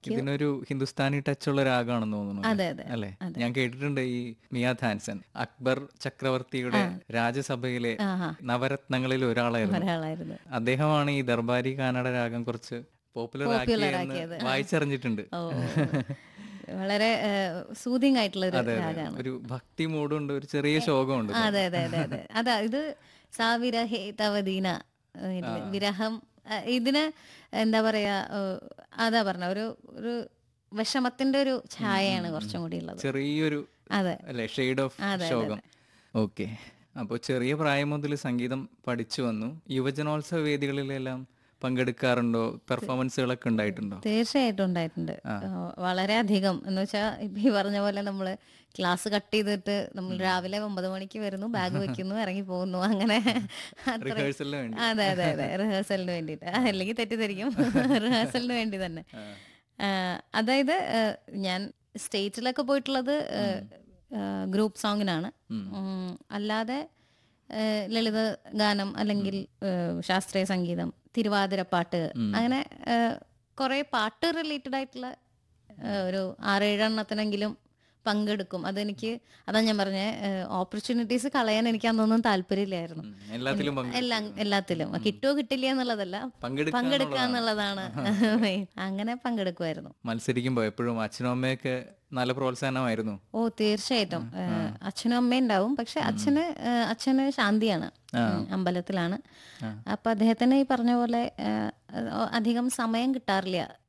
ഇതിനൊരു ഹിന്ദുസ്ഥാനി ടച്ച് ഉള്ള രാഗമാണെന്ന് തോന്നുന്നു അതെ അതെ അല്ലെ ഞാൻ കേട്ടിട്ടുണ്ട് ഈ മിയ ഥാൻസൺ അക്ബർ ചക്രവർത്തിയുടെ രാജസഭയിലെ ആഹാ. നവരത്നങ്ങളിൽ ഒരാളായിരുന്നു ഒരാളായിരുന്നു അദ്ദേഹമാണ് ഈ ദർബാരി കാനഡ രാഗം കുറച്ച് പോപ്പുലർ ആക്കിയെന്ന് വായിച്ചറിഞ്ഞിട്ടുണ്ട് ഓ ഓ, ഓ. വളരെ സൂതിങ് ആയിട്ടുള്ള ഒരു അതെ അതെ രാഗമാണ് ഒരു ഭക്തി മൂടുണ്ട് ഒരു ചെറിയ ശോകമുണ്ട് അതെ അതെ അതെ അതെ അതാ ഇത് സാവിരഹേ തവദീന ഇത് വിരഹം ആ, ഇതിന് എന്താ പറയാ ഏ, അതാ പറഞ്ഞ ഒരു ഒരു വിഷമത്തിന്റെ ഒരു ഛായയാണ് കുറച്ചും കൂടി ഉള്ളത് ചെറിയൊരു അതെ അല്ലെ ഷെയ്ഡ് ഓഫ് ശോകം ഓക്കെ അപ്പോൾ ചെറിയ പ്രായം മുതൽ സംഗീതം പഠിച്ചു വന്നു യുവജനോത്സവ വേദികളിലെല്ലാം പങ്കെടുക്കാറുണ്ടോ പെർഫോമൻസുകളൊക്കെ ഉണ്ടായിട്ടുണ്ടോ തീർച്ചയായിട്ടും ഉണ്ടായിട്ടുണ്ട് വളരെ അധികം എന്ന് വെച്ചാൽ ഇപ്പൊ ഈ പറഞ്ഞ പോലെ നമ്മൾ ക്ലാസ് കട്ട് ചെയ്തിട്ട് നമ്മൾ രാവിലെ ഒമ്പത് മണിക്ക് വരുന്നു ബാഗ് വെക്കുന്നു ഇറങ്ങി പോകുന്നു അങ്ങനെ അത്ര റിഹേഴ്സലിന് വേണ്ടി അതെ അതെ അതെ റിഹേഴ്സലിന് വേണ്ടിയിട്ട് ആ, അല്ലെങ്കിൽ തെറ്റിദ്ധരിക്കും റിഹേഴ്സലിന് വേണ്ടി തന്നെ ആ, അതായത് ആ, ഞാൻ സ്റ്റേറ്റിലൊക്കെ പോയിട്ടുള്ളത് ഗ്രൂപ്പ് സോങ്ങിനാണ് ഉം, അല്ലാതെ ആ, ലളിത ഗാനം അല്ലെങ്കിൽ ആ, ശാസ്ത്രീയ സംഗീതം തിരുവാതിരപ്പാട്ട് അങ്ങനെ കുറെ പാട്ട് റിലേറ്റഡ് ആയിട്ടുള്ള ആ, ഒരു ആറേഴെണ്ണത്തിനെങ്കിലും പങ്കെടുക്കും അതെനിക്ക് അതാ ഞാൻ പറഞ്ഞ ഓപ്പർച്യൂണിറ്റീസ് കളയാൻ എനിക്ക് അന്നൊന്നും താല്പര്യമില്ലായിരുന്നു ഉം, എല്ലാത്തിലും പങ്ക് എല്ലാം എല്ലാത്തിലും കിട്ടുമോ കിട്ടില്ല എന്നുള്ളതല്ല പങ്കെടുക്കുക പങ്കെടുക്കുക എന്നുള്ളതാണ് main. അങ്ങനെ പങ്കെടുക്കുമായിരുന്നു മത്സരിക്കുമ്പോൾ എപ്പോഴും അച്ഛനും അമ്മയൊക്കെ നല്ല പ്രോത്സാഹനമായിരുന്നു ഓ തീർച്ചയായിട്ടും ഏഹ്, അച്ഛനും അമ്മയും ഉണ്ടാവും പക്ഷെ അച്ഛന് ഏഹ്, അച്ഛന് ശാന്തിയാണ് ഉം, അമ്പലത്തിലാണ് അപ്പൊ അദ്ദേഹത്തിന് ഈ പറഞ്ഞ പോലെ ഏഹ്, അധികം സമയം കിട്ടാറില്ല